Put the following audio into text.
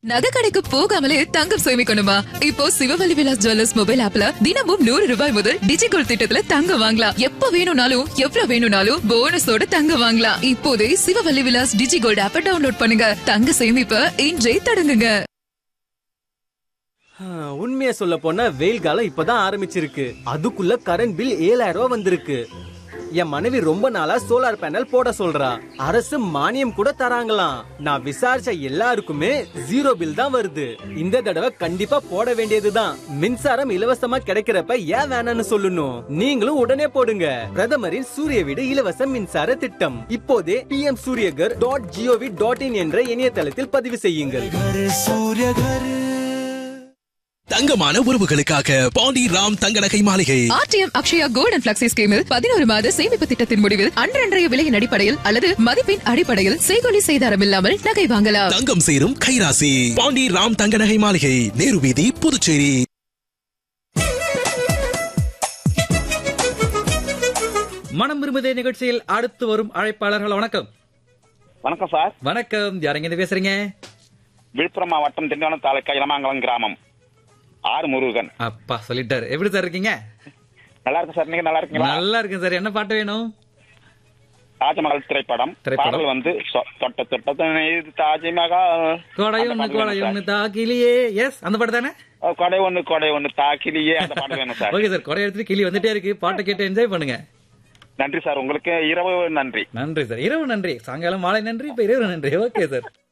நகை கடைக்கு போகாமலே தங்கம் சேமிக்கணுமா இப்போ சிவவல்லி விலாஸ் ஜுவல்லர்ஸ் மொபைல் ஆப்ல தினமும் நூறு ரூபாய் முதல் டிஜிகோல்ட் திட்டத்துல தங்கம் வாங்கலாம் எப்ப வேணும்னாலும் எவ்வளவு வேணும்னாலும் போனஸோட தங்கம் வாங்கலாம் இப்போதே சிவவல்லி விலாஸ் டிஜிகோல்ட் ஆப்ப டவுன்லோட் பண்ணுங்க தங்க சேமிப்ப இன்றே தொடங்குங்க உண்மையை சொல்ல போனா வெயில் காலம் இப்பதான் ஆரம்பிச்சிருக்கு அதுக்குள்ள கரண்ட் பில் ஏழாயிரம் ரூபாய் வந்திருக்கு என் மனைவி ரொம்ப நாளா சோலார் பேனல் போட சொல்றா அரசு மானியம் கூட தராங்களாம் நான் விசாரிச்ச எல்லாருக்குமே ஜீரோ பில் தான் வருது இந்த தடவை கண்டிப்பா போட வேண்டியதுதான் மின்சாரம் இலவசமா கிடைக்கிறப்ப ஏன் வேணாம்னு சொல்லணும் நீங்களும் உடனே போடுங்க பிரதமரின் சூரிய வீடு இலவச மின்சார திட்டம் இப்போதே PM Suryaghar dot GOV dot in என்ற இணையதளத்தில் பதிவு செய்யுங்கள் தங்கமான உறவுகளுக்காக பாண்டி ராம் தங்க நகை மாளிகை ஆர்டிஎம் அக்ஷயா கோல்டன் பிளக்ஸி ஸ்கீமில் பதினோரு மாத சேமிப்பு திட்டத்தின் முடிவில் அன்றன்றைய விலையின் அடிப்படையில் அல்லது மதிப்பின் அடிப்படையில் செய்கொலி செய்தாரம் இல்லாமல் நகை வாங்கலாம் தங்கம் சேரும் கைராசி பாண்டி ராம் தங்க நகை மாளிகை நேரு வீதி புதுச்சேரி மனம் விரும்புதே நிகழ்ச்சியில் அடுத்து வரும் அழைப்பாளர்கள் வணக்கம் வணக்கம் சார் வணக்கம் யாருங்க இருந்து பேசுறீங்க விழுப்புரம் மாவட்டம் திண்டிவனம் தாலுக்கா இளமாங்கலம் கிராமம் ஆர் முருகன் அப்பா சொல்லிட்டாரு எப்படி சார் இருக்கீங்க நல்லா இருக்கு சார் நீங்க நல்லா இருக்கீங்களா நல்லா இருக்கேன் சார் என்ன பாட்டு வேணும் தாஜ்மஹால் திரைப்படம் திரைப்படம். பாடல் வந்து சொ- தொட்ட தொட்ட இது தாஜ்மஹால் கோடை அந்த ஒண்ணு பாடல் கோடை வேணும் ஒண்ணு சார். தாக்கிலியே எஸ் அந்த பாட்டு தானே ஓ, கொடை ஒண்ணு கொடை ஒண்ணு தாக்கிலியே அந்த பாடல் வேணும் சார் ஓகே சார் கொடை எடுத்துட்டு கிளி வந்துட்டே இருக்கு பாட்டை கேட்டு என்ஜாய் பண்ணுங்க நன்றி சார் உங்களுக்கு இரவு நன்றி நன்றி சார் இரவு நன்றி சாயங்காலம் மாலை நன்றி இப்ப இரவு நன்றி ஓகே சார்